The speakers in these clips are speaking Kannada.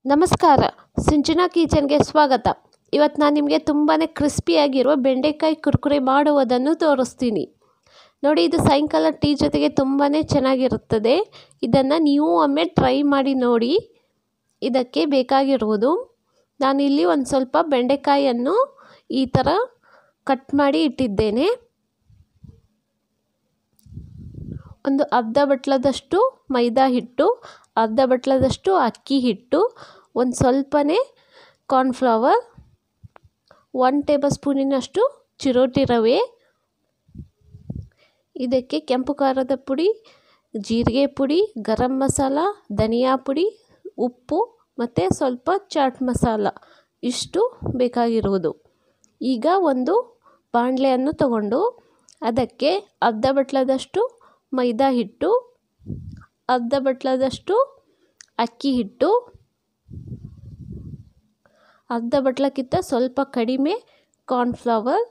ನಮಸ್ಕಾರ ಸಿಂಚನಾ ಕಿಚನ್ಗೆ ಸ್ವಾಗತ ಇವತ್ತು ನಾನು ನಿಮಗೆ ತುಂಬಾ ಕ್ರಿಸ್ಪಿಯಾಗಿರುವ ಬೆಂಡೆಕಾಯಿ ಕುರ್ಕುರೆ ಮಾಡುವುದನ್ನು ತೋರಿಸ್ತೀನಿ ನೋಡಿ ಇದು ಸಾಯಂಕಾಲ ಟೀ ಜೊತೆಗೆ ತುಂಬಾ ಚೆನ್ನಾಗಿರುತ್ತದೆ ಇದನ್ನು ನೀವು ಒಮ್ಮೆ ಟ್ರೈ ಮಾಡಿ ನೋಡಿ ಇದಕ್ಕೆ ಬೇಕಾಗಿರುವುದು ನಾನಿಲ್ಲಿ ಒಂದು ಸ್ವಲ್ಪ ಬೆಂಡೆಕಾಯನ್ನು ಈ ಥರ ಕಟ್ ಮಾಡಿ ಇಟ್ಟಿದ್ದೇನೆ ಒಂದು ಅರ್ಧ ಬಟ್ಲದಷ್ಟು ಮೈದಾ ಹಿಟ್ಟು ಅರ್ಧ ಬಟ್ಲದಷ್ಟು ಅಕ್ಕಿ ಹಿಟ್ಟು ಒಂದು ಸ್ವಲ್ಪನೇ ಕಾರ್ನ್ಫ್ಲವರ್ ಒನ್ ಟೇಬಲ್ ಸ್ಪೂನಿನಷ್ಟು ಚಿರೋಟಿ ರವೆ ಇದಕ್ಕೆ ಕೆಂಪು ಖಾರದ ಪುಡಿ ಜೀರಿಗೆ ಪುಡಿ ಗರಂ ಮಸಾಲ ಧನಿಯಾ ಪುಡಿ ಉಪ್ಪು ಮತ್ತು ಸ್ವಲ್ಪ ಚಾಟ್ ಮಸಾಲ ಇಷ್ಟು ಬೇಕಾಗಿರುವುದು ಈಗ ಒಂದು ಬಾಣಲೆಯನ್ನು ತಗೊಂಡು ಅದಕ್ಕೆ ಅರ್ಧ ಬಟ್ಲದಷ್ಟು ಮೈದಾ ಹಿಟ್ಟು ಅರ್ಧ ಬಟ್ಲದಷ್ಟು ಅಕ್ಕಿ ಹಿಟ್ಟು ಅರ್ಧ ಬಟ್ಲಕ್ಕಿಂತ ಸ್ವಲ್ಪ ಕಡಿಮೆ ಕಾರ್ನ್ಫ್ಲವರ್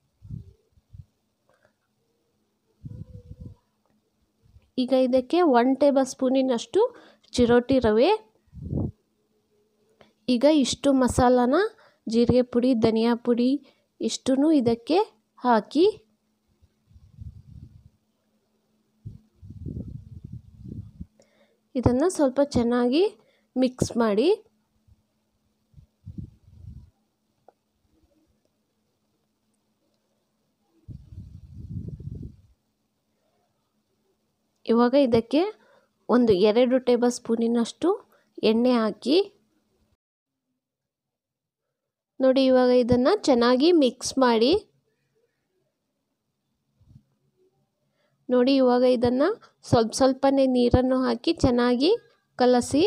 ಈಗ ಇದಕ್ಕೆ ಒನ್ ಟೇಬಲ್ ಸ್ಪೂನಿನಷ್ಟು ಚಿರೋಟಿ ರವೆ ಈಗ ಇಷ್ಟು ಮಸಾಲಾನ ಜೀರಿಗೆ ಪುಡಿ ಧನಿಯಾ ಪುಡಿ ಇಷ್ಟೂ ಇದಕ್ಕೆ ಹಾಕಿ ಇದನ್ನು ಸ್ವಲ್ಪ ಚೆನ್ನಾಗಿ ಮಿಕ್ಸ್ ಮಾಡಿ ಇವಾಗ ಇದಕ್ಕೆ ಒಂದು ಎರಡು ಟೇಬಲ್ ಸ್ಪೂನಿನಷ್ಟು ಎಣ್ಣೆ ಹಾಕಿ ನೋಡಿ ಇವಾಗ ಇದನ್ನು ಚೆನ್ನಾಗಿ ಮಿಕ್ಸ್ ಮಾಡಿ ನೋಡಿ ಇವಾಗ ಇದನ್ನು ಸ್ವಲ್ಪ ಸ್ವಲ್ಪನೇ ನೀರನ್ನು ಹಾಕಿ ಚೆನ್ನಾಗಿ ಕಲಸಿ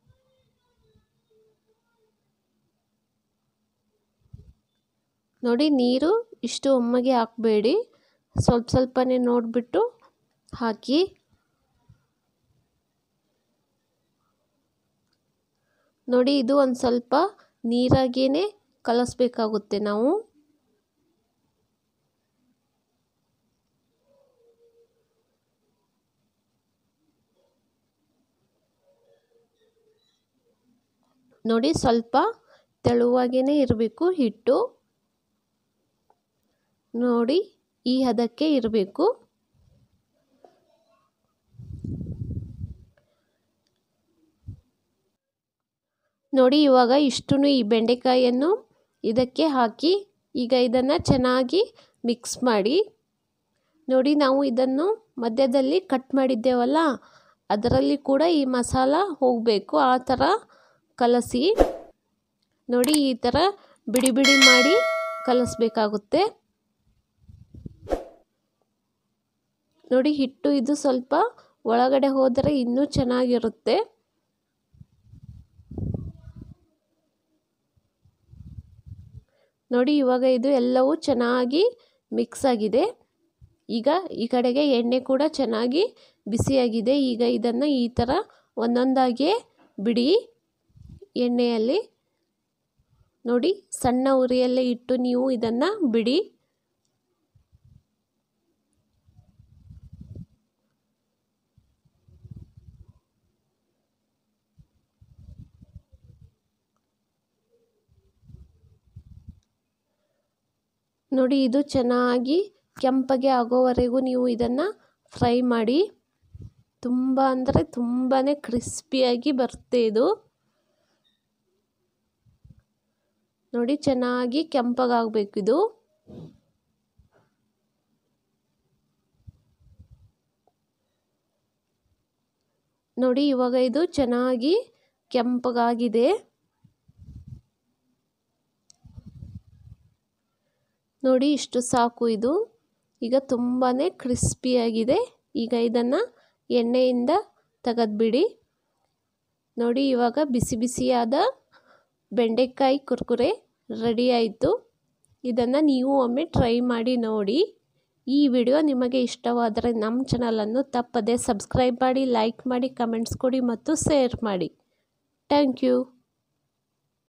ನೋಡಿ ನೀರು ಇಷ್ಟು ಒಮ್ಮೆಗೆ ಹಾಕಬೇಡಿ ಸ್ವಲ್ಪ ಸ್ವಲ್ಪನೇ ನೋಡಿಬಿಟ್ಟು ಹಾಕಿ ನೋಡಿ ಇದು ಒಂದು ಸ್ವಲ್ಪ ನೀರಾಗೇ ಕಲಿಸ್ಬೇಕಾಗುತ್ತೆ ನಾವು ನೋಡಿ ಸ್ವಲ್ಪ ತೆಳುವಾಗೇ ಇರಬೇಕು ಹಿಟ್ಟು ನೋಡಿ ಈ ಹದಕ್ಕೆ ಇರಬೇಕು ನೋಡಿ ಇವಾಗ ಇಷ್ಟು ಈ ಬೆಂಡೆಕಾಯನ್ನು ಇದಕ್ಕೆ ಹಾಕಿ ಈಗ ಇದನ್ನು ಚೆನ್ನಾಗಿ ಮಿಕ್ಸ್ ಮಾಡಿ ನೋಡಿ ನಾವು ಇದನ್ನು ಮಧ್ಯದಲ್ಲಿ ಕಟ್ ಮಾಡಿದ್ದೇವಲ್ಲ ಅದರಲ್ಲಿ ಕೂಡ ಈ ಮಸಾಲ ಹೋಗಬೇಕು ಆ ಥರ ಕಲಸಿ ನೋಡಿ ಈ ಥರ ಬಿಡಿ ಬಿಡಿ ಮಾಡಿ ಕಲಿಸ್ಬೇಕಾಗುತ್ತೆ ನೋಡಿ ಹಿಟ್ಟು ಇದು ಸ್ವಲ್ಪ ಒಳಗಡೆ ಹೋದರೆ ಇನ್ನೂ ಚೆನ್ನಾಗಿರುತ್ತೆ ನೋಡಿ ಇವಾಗ ಇದು ಎಲ್ಲವೂ ಚೆನ್ನಾಗಿ ಮಿಕ್ಸ್ ಆಗಿದೆ ಈಗ ಈ ಕಡೆಗೆ ಎಣ್ಣೆ ಕೂಡ ಚೆನ್ನಾಗಿ ಬಿಸಿಯಾಗಿದೆ ಈಗ ಇದನ್ನು ಈ ಥರ ಒಂದೊಂದಾಗಿಯೇ ಬಿಡಿ ಎಣ್ಣೆಯಲ್ಲಿ ನೋಡಿ ಸಣ್ಣ ಉರಿಯಲ್ಲೇ ಇಟ್ಟು ನೀವು ಇದನ್ನು ಬಿಡಿ ನೋಡಿ ಇದು ಚೆನ್ನಾಗಿ ಕೆಂಪಗೆ ಆಗೋವರೆಗೂ ನೀವು ಇದನ್ನು ಫ್ರೈ ಮಾಡಿ ತುಂಬ ಅಂದರೆ ತುಂಬಾ ಕ್ರಿಸ್ಪಿಯಾಗಿ ಬರುತ್ತೆ ಇದು ನೋಡಿ ಚೆನ್ನಾಗಿ ಕೆಂಪಗಾಗಬೇಕು ಇದು ನೋಡಿ ಇವಾಗ ಇದು ಚೆನ್ನಾಗಿ ಕೆಂಪಗಾಗಿದೆ ನೋಡಿ ಇಷ್ಟು ಸಾಕು ಇದು ಈಗ ತುಂಬಾ ಕ್ರಿಸ್ಪಿಯಾಗಿದೆ ಈಗ ಇದನ್ನು ಎಣ್ಣೆಯಿಂದ ತೆಗೆದ್ಬಿಡಿ ನೋಡಿ ಇವಾಗ ಬಿಸಿ ಬಿಸಿಯಾದ ಬೆಂಡೆಕಾಯಿ ಕುರ್ಕುರೆ ರೆಡಿ ಆಯಿತು ಇದನ್ನು ನೀವು ಒಮ್ಮೆ ಟ್ರೈ ಮಾಡಿ ನೋಡಿ ಈ ವಿಡಿಯೋ ನಿಮಗೆ ಇಷ್ಟವಾದರೆ ನಮ್ಮ ಚಾನಲನ್ನು ತಪ್ಪದೆ ಸಬ್ಸ್ಕ್ರೈಬ್ ಮಾಡಿ ಲೈಕ್ ಮಾಡಿ ಕಮೆಂಟ್ಸ್ ಕೊಡಿ ಮತ್ತು ಶೇರ್ ಮಾಡಿ ಥ್ಯಾಂಕ್ ಯು